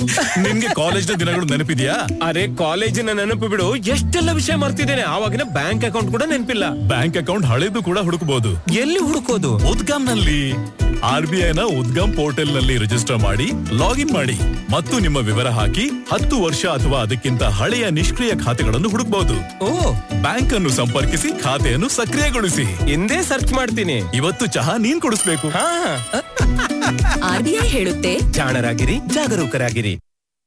ನಿನ್ಗೆ ಕಾಲೇಜ್ನ ದಿನಗಳು ನೆನಪಿದ್ಯಾ ಅರೆ ಕಾಲೇಜಿನ ನೆನಪು ಬಿಡು ಎಷ್ಟೆಲ್ಲ ವಿಷಯ ಮರ್ತಿದ್ದೇನೆ ಆವಾಗಿನ ಬ್ಯಾಂಕ್ ಅಕೌಂಟ್ ಕೂಡ ನೆನಪಿಲ್ಲ ಬ್ಯಾಂಕ್ ಅಕೌಂಟ್ ಹಳೆದು ಕೂಡ ಹುಡುಕಬಹುದು ಎಲ್ಲಿ ಹುಡುಕೋದು ಉದ್ಗಮ್ ನಲ್ಲಿ ಆರ್ ಬಿ ಐನ ಉದ್ಗಮ್ ಪೋರ್ಟಲ್ ನಲ್ಲಿ ರಿಜಿಸ್ಟರ್ ಮಾಡಿ ಲಾಗಿನ್ ಮಾಡಿ ಮತ್ತು ನಿಮ್ಮ ವಿವರ ಹಾಕಿ ಹತ್ತು ವರ್ಷ ಅಥವಾ ಅದಕ್ಕಿಂತ ಹಳೆಯ ನಿಷ್ಕ್ರಿಯ ಖಾತೆಗಳನ್ನು ಹುಡುಕಬಹುದು ಓ ಬ್ಯಾಂಕ್ ಅನ್ನು ಸಂಪರ್ಕಿಸಿ ಖಾತೆಯನ್ನು ಸಕ್ರಿಯಗೊಳಿಸಿ ಹಿಂದೆ ಸರ್ಚ್ ಮಾಡ್ತೀನಿ ಇವತ್ತು ಚಹಾ ನೀನ್ ಕುಡಿಸ್ಬೇಕು ಹಾ ಆರ್ಬಿಐ ಹೇಳುತ್ತೆ ಜಾಣರಾಗಿರಿ ಜಾಗರೂಕರಾಗಿರಿ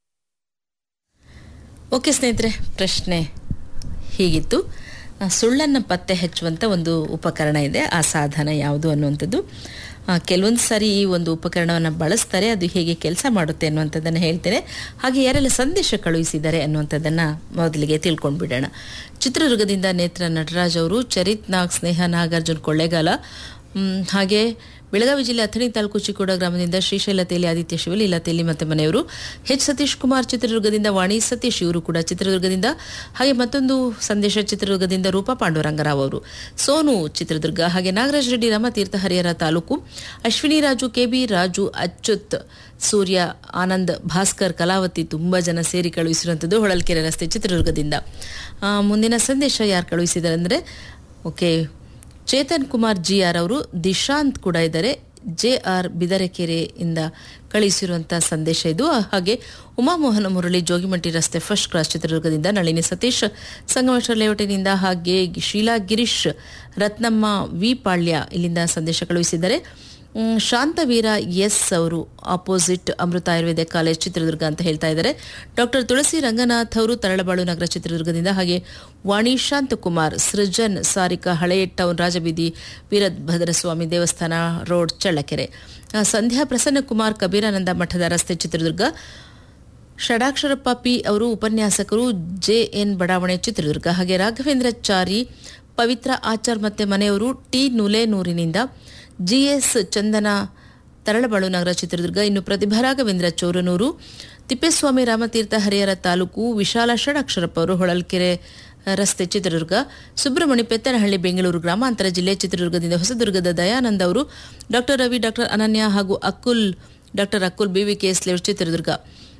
ಓಕೆ ಸ್ನೇಹಿತರೆ ಪ್ರಶ್ನೆ ಹೀಗಿತ್ತು ಆ, ಸುಳ್ಳನ್ನು ಪತ್ತೆ ಹಚ್ಚುವಂಥ ಒಂದು ಉಪಕರಣ ಇದೆ ಆ ಸಾಧನ ಯಾವುದು ಅನ್ನುವಂಥದ್ದು ಆ, ಕೆಲವೊಂದು ಸಾರಿ ಈ ಒಂದು ಉಪಕರಣವನ್ನು ಬಳಸ್ತಾರೆ ಅದು ಹೇಗೆ ಕೆಲಸ ಮಾಡುತ್ತೆ ಅನ್ನುವಂಥದ್ದನ್ನು ಹೇಳ್ತೇನೆ ಹಾಗೆ ಯಾರೆಲ್ಲ ಸಂದೇಶ ಕಳುಹಿಸಿದ್ದಾರೆ ಅನ್ನುವಂಥದ್ದನ್ನು ಮೊದಲಿಗೆ ತಿಳ್ಕೊಂಡು ಬಿಡೋಣ ಚಿತ್ರದುರ್ಗದಿಂದ ನೇತ್ರ ನಟರಾಜ್ ಅವರು ಚರಿತ್ ನಾಗ್ ಸ್ನೇಹ ನಾಗಾರ್ಜುನ್ ಕೊಳ್ಳೇಗಾಲ ಮ್, ಹಾಗೆ ಬೆಳಗಾವಿ ಜಿಲ್ಲೆ ಅಥಣಿ ತಾಲೂಕು ಚಿಕ್ಕೋಡ ಗ್ರಾಮದಿಂದ ಶ್ರೀಶೈಲ ತೇಲಿ ಆದಿತ್ಯ ಶಿವಲಿ ಇಲ್ಲ ತೇಲಿ ಮತ್ತೆ ಮನೆಯವರು ಎಚ್ ಸತೀಶ್ ಕುಮಾರ್ ಚಿತ್ರದುರ್ಗದಿಂದ ವಾಣಿ ಸತೀಶ್ ಇವರು ಕೂಡ ಚಿತ್ರದುರ್ಗದಿಂದ ಹಾಗೆ ಮತ್ತೊಂದು ಸಂದೇಶ ಚಿತ್ರದುರ್ಗದಿಂದ ರೂಪಾ ಪಾಂಡುರಂಗರಾವ್ ಅವರು ಸೋನು ಚಿತ್ರದುರ್ಗ ಹಾಗೆ ನಾಗರಾಜ್ ರೆಡ್ಡಿ ರಾಮತೀರ್ಥ ಹರಿಹರ ತಾಲೂಕು ಅಶ್ವಿನಿ ರಾಜು ಕೆಬಿ ರಾಜು ಅಚ್ಯುತ್ ಸೂರ್ಯ ಆನಂದ್ ಭಾಸ್ಕರ್ ಕಲಾವತಿ ತುಂಬಾ ಜನ ಸೇರಿ ಕಳುಹಿಸಿರುವಂಥದ್ದು ಹೊಳಲ್ಕೆರೆ ರಸ್ತೆ ಚಿತ್ರದುರ್ಗದಿಂದ ಆ, ಮುಂದಿನ ಸಂದೇಶ ಯಾರು ಕಳುಹಿಸಿದ್ದಾರೆ ಅಂದರೆ okay Chetan Kumar G R ಅವರು ದಿಶಾಂತ್ ಕೂಡ ಇದ್ದಾರೆ ಜೆ ಆರ್ ಬಿದರೆಕೆರೆಯಿಂದ ಕಳುಹಿಸಿರುವಂಥ ಸಂದೇಶ ಇದು ಹಾಗೆ ಉಮಾಮೋಹನ ಮುರಳಿ ಜೋಗಿಮಟ್ಟಿ ರಸ್ತೆ ಫಸ್ಟ್ ಕ್ಲಾಸ್ ಚಿತ್ರದುರ್ಗದಿಂದ ನಳಿನಿ ಸತೀಶ್ ಸಂಗಮೇಶ್ವರ ಲೇಔಟಿನಿಂದ ಹಾಗೆ ಶೀಲಾ ಗಿರೀಶ್ ರತ್ನಮ್ಮ ವಿ ಪಾಳ್ಯ ಇಲ್ಲಿಂದ ಸಂದೇಶ ಕಳುಹಿಸಿದ್ದಾರೆ ಮ್, ಶಾಂತವೀರ ಎಸ್ ಅವರು ಆಪೋಸಿಟ್ ಅಮೃತ ಆಯುರ್ವೇದ ಕಾಲೇಜ್ ಚಿತ್ರದುರ್ಗ ಅಂತ ಹೇಳ್ತಾ ಇದ್ದಾರೆ ಡಾಕ್ಟರ್ ತುಳಸಿ ರಂಗನಾಥ್ ಅವರು ತರಳಬಾಳು ನಗರ ಚಿತ್ರದುರ್ಗದಿಂದ ಹಾಗೆ ವಾಣಿ ಶಾಂತಕುಮಾರ್ ಸೃಜನ್ ಸಾರಿಕಾ ಹಳೆಯ ಟೌನ್ ರಾಜಬೀದಿ ವೀರಭದ್ರಸ್ವಾಮಿ ದೇವಸ್ಥಾನ ರೋಡ್ ಚಳ್ಳಕೆರೆ ಆ, ಸಂಧ್ಯಾ ಪ್ರಸನ್ನಕುಮಾರ್ ಕಬೀರಾನಂದ ಮಠದ ರಸ್ತೆ ಚಿತ್ರದುರ್ಗ ಷಡಾಕ್ಷರಪ್ಪ ಪಿ ಅವರು ಉಪನ್ಯಾಸಕರು ಜೆ ಎನ್ ಬಡಾವಣೆ ಚಿತ್ರದುರ್ಗ ಹಾಗೆ ರಾಘವೇಂದ್ರಾಚಾರಿ ಪವಿತ್ರ ಆಚಾರ್ ಮತ್ತೆ ಮನೆಯವರು ಟಿ ನುಲೇನೂರಿನಿಂದ ಜಿಎಸ್ ಚಂದನ ತರಳಬಾಳು ನಗರ ಚಿತ್ರದುರ್ಗ ಇನ್ನು ಪ್ರತಿಭಾ ರಾಘವೇಂದ್ರ ಚೌರನೂರು ತಿಪ್ಪೇಸ್ವಾಮಿ ರಾಮತೀರ್ಥ ಹರಿಹರ ತಾಲೂಕು ವಿಶಾಲ ಷಡಾಕ್ಷರಪ್ಪ ಅವರು ಹೊಳಲ್ಕೆರೆ ರಸ್ತೆ ಚಿತ್ರದುರ್ಗ ಸುಬ್ರಹ್ಮಣ್ಯ ಪೆತ್ತನಹಳ್ಳಿ ಬೆಂಗಳೂರು ಗ್ರಾಮಾಂತರ ಜಿಲ್ಲೆ ಚಿತ್ರದುರ್ಗದಿಂದ ಹೊಸದುರ್ಗದ ದಯಾನಂದ್ ಅವರು ಡಾಕ್ಟರ್ ರವಿ ಡಾಕ್ಟರ್ ಅನನ್ಯ ಹಾಗೂ Akul doctor Akul B V K S layout Chitradurga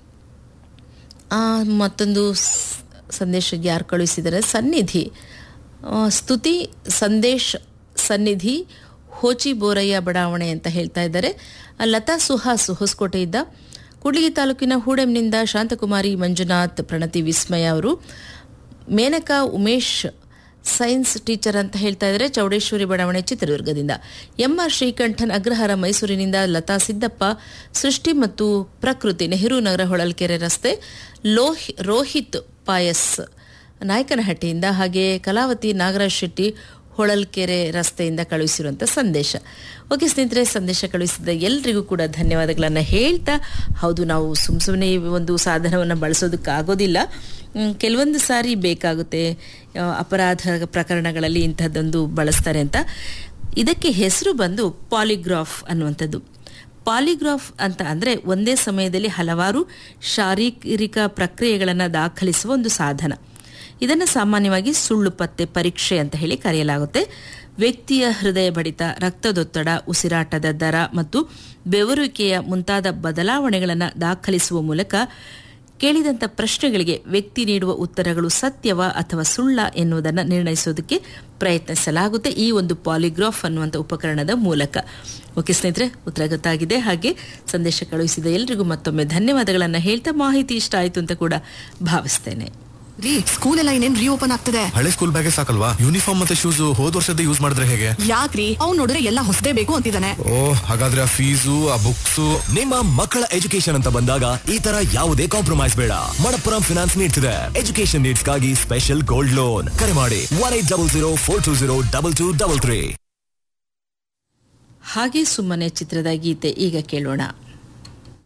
ಆ, ಮತ್ತೊಂದು ಸ್- ಸಂದೇಶಕ್ಕೆ ಯಾರು ಕಳುಹಿಸಿದ್ದಾರೆ ಸನ್ನಿಧಿ ಆ, ಸ್ತುತಿ ಸಂದೇಶ್ ಸನ್ನಿಧಿ ಹೋಚಿ ಬೋರಯ್ಯ ಬಡಾವಣೆ ಅಂತ ಹೇಳ್ತಾ ಇದ್ದಾರೆ ಆ, ಲತಾ ಸುಹಾಸ್ ಹೊಸಕೋಟೆಯಿಂದ ಕೂಡ್ಲಿಗಿ ತಾಲೂಕಿನ ಹೂಡೆಂನಿಂದ ಶಾಂತಕುಮಾರಿ ಮಂಜುನಾಥ್ ಪ್ರಣತಿ ವಿಸ್ಮಯ ಅವರು ಮೇನಕಾ ಉಮೇಶ್ ಸೈನ್ಸ್ ಟೀಚರ್ ಅಂತ ಹೇಳ್ತಾ ಇದ್ದಾರೆ ಚೌಡೇಶ್ವರಿ ಬಡಾವಣೆ ಚಿತ್ರದುರ್ಗದಿಂದ ಎಂಆರ್ ಶ್ರೀಕಂಠನ್ ಅಗ್ರಹಾರ ಮೈಸೂರಿನಿಂದ ಲತಾ ಸಿದ್ದಪ್ಪ ಸೃಷ್ಟಿ ಮತ್ತು ಪ್ರಕೃತಿ ನೆಹರು ನಗರ ಹೊಳಲ್ಕೆರೆ ರಸ್ತೆ ಲೋಹಿ ರೋಹಿತ್ ಪಾಯಸ್ ನಾಯಕನಹಟ್ಟಿಯಿಂದ ಹಾಗೆ ಕಲಾವತಿ ನಾಗರಾಜ್ ಶೆಟ್ಟಿ ಹೊಳಲ್ಕೆರೆ ರಸ್ತೆಯಿಂದ ಕಳುಹಿಸಿರುವಂಥ ಸಂದೇಶ ಓಕೆ ಸ್ನೇಹಿತರೆ ಸಂದೇಶ ಕಳುಹಿಸಿದ ಎಲ್ರಿಗೂ ಕೂಡ ಧನ್ಯವಾದಗಳನ್ನು ಹೇಳ್ತಾ ಹೌದು ನಾವು ಸುಮ್ ಸುಮ್ಮನೆ ಈ ಒಂದು ಸಾಧನವನ್ನು ಬಳಸೋದಕ್ಕಾಗೋದಿಲ್ಲ ಮ್, ಕೆಲವೊಂದು ಸಾರಿ ಬೇಕಾಗುತ್ತೆ ಆ, ಅಪರಾಧ ಪ್ರಕರಣಗಳಲ್ಲಿ ಇಂಥದ್ದೊಂದು ಬಳಸ್ತಾರೆ ಅಂತ ಇದಕ್ಕೆ ಹೆಸರು ಬಂದು ಪಾಲಿಗ್ರಾಫ್ ಅನ್ನುವಂಥದ್ದು ಪಾಲಿಗ್ರಾಫ್ ಅಂತ ಅಂದರೆ ಒಂದೇ ಸಮಯದಲ್ಲಿ ಹಲವಾರು ಶಾರೀರಿಕ ಪ್ರಕ್ರಿಯೆಗಳನ್ನು ದಾಖಲಿಸುವ ಒಂದು ಸಾಧನ ಇದನ್ನು ಸಾಮಾನ್ಯವಾಗಿ ಸುಳ್ಳು ಪತ್ತೆ ಪರೀಕ್ಷೆ ಅಂತ ಹೇಳಿ ಕರೆಯಲಾಗುತ್ತೆ ವ್ಯಕ್ತಿಯ ಹೃದಯ ಬಡಿತ ರಕ್ತದೊತ್ತಡ ಉಸಿರಾಟದ ದರ ಮತ್ತು ಬೆವರುವಿಕೆಯ ಮುಂತಾದ ಬದಲಾವಣೆಗಳನ್ನು ದಾಖಲಿಸುವ ಮೂಲಕ ಕೇಳಿದಂಥ ಪ್ರಶ್ನೆಗಳಿಗೆ ವ್ಯಕ್ತಿ ನೀಡುವ ಉತ್ತರಗಳು ಸತ್ಯವ ಅಥವಾ ಸುಳ್ಳ ಎನ್ನುವುದನ್ನು ನಿರ್ಣಯಿಸೋದಕ್ಕೆ ಪ್ರಯತ್ನಿಸಲಾಗುತ್ತೆ ಈ ಒಂದು ಪಾಲಿಗ್ರಾಫ್ ಅನ್ನುವಂಥ ಉಪಕರಣದ ಮೂಲಕ ಓಕೆ ಸ್ನೇಹಿತರೆ ಉತ್ತರ ಗೊತ್ತಾಗಿದೆ ಹಾಗೆ ಸಂದೇಶ ಕಳುಹಿಸಿದ ಎಲ್ರಿಗೂ ಮತ್ತೊಮ್ಮೆ ಧನ್ಯವಾದಗಳನ್ನು ಹೇಳ್ತಾ ಮಾಹಿತಿ ಇಷ್ಟ ಆಯಿತು ಅಂತ ಕೂಡ ಭಾವಿಸ್ತೇನೆ ರೀ ಸ್ಕೂಲ್ ಎಲ್ಲ ಇನ್ನೇನ್ ರೀಓಪನ್ ಆಗ್ತದೆ ಹಳೆ ಸ್ಕೂಲ್ ಬ್ಯಾಗೇ ಸಾಕಲ್ವಾ ಯೂನಿಫಾರ್ಮ್ ಮತ್ತೆ ಶೂಸ್ ಹೋದ್ ವರ್ಷದ ಯೂಸ್ ಮಾಡಿದ್ರೆ ಹೇಗೆ ಯಾಕ್ರಿ ಅವ್ನ್ ನೋಡಿದ್ರೆ ಎಲ್ಲ ಹೊಸದೇ ಬೇಕು ಅಂತಿದ್ದಾನೆ ಓ ಹಾಗಾದ್ರೆ ಆ ಫೀಸು ಆ ಬುಕ್ಸ್ ನಿಮ್ಮ ಮಕ್ಕಳ ಎಜುಕೇಶನ್ ಅಂತ ಬಂದಾಗ ಈ ತರ ಯಾವುದೇ ಕಾಂಪ್ರಮೈಸ್ ಬೇಡ ಮಣಪ್ಪುರಂ ಫಿನಾನ್ಸ್ ನೀಡ್ಸ್ ಇದೆ ಎಜುಕೇಶನ್ ನೀಡ್ಸ್ ಗಾಗಿ ಸ್ಪೆಷಲ್ ಗೋಲ್ಡ್ ಲೋನ್ ಕರೆ ಮಾಡಿ one eight double zero four two zero double two double three ಹಾಗೆ ಸುಮ್ಮನೆ ಚಿತ್ರದ ಗೀತೆ ಈಗ ಕೇಳೋಣ